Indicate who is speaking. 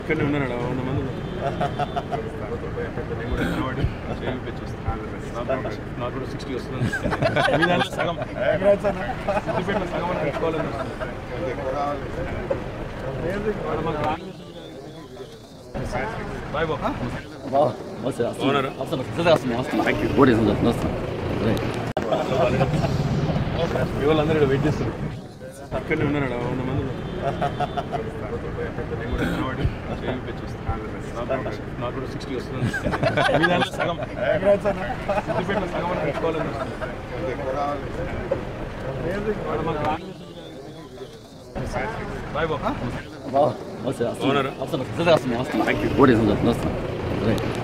Speaker 1: అక్కడనే ఉన్నాడు వంద మంది ఉన్నారు. నేను కూడా కనబడి చేయి చూపిస్తాను. నాకు కూడా- నాకు కూడా సిక్స్టీ వస్తుంది మీ దాంట్లో సగం సిద్దిపేటలో సగం అని పెట్టుకోవాలని వాడు మాకు రాని- బాయ్ బాబు
Speaker 2: బాగా వస్తే
Speaker 1: బాగున్నారా?
Speaker 2: వస్తాను వస్తాను వస్తాను వస్తాను థ్యాంక్ యూ ఓడి వస్తాను వస్తాను రైట్
Speaker 1: మీ వాళ్ళందరూ ఇక్కడ వెయిట్ చేస్తారు అక్కడనే ఉన్నాడు వంద మంది ఉన్నారు. నేను కూడా కనబడి చేయి చూపిస్తాను. నాకు కూడా- నాకు కూడా సిక్స్టీ వస్తుంది మీ దాంట్లో సగం సిద్దిపేటలో సగం అని పెట్టుకోవాలని వాడు మాకు రాని- బాయ్ బాబు
Speaker 2: బాగా వస్తే
Speaker 1: బాగున్నారా?
Speaker 2: వస్తాను వస్తాను వస్తాను థ్యాంక్ యూ ఓడి వస్తాను రైట్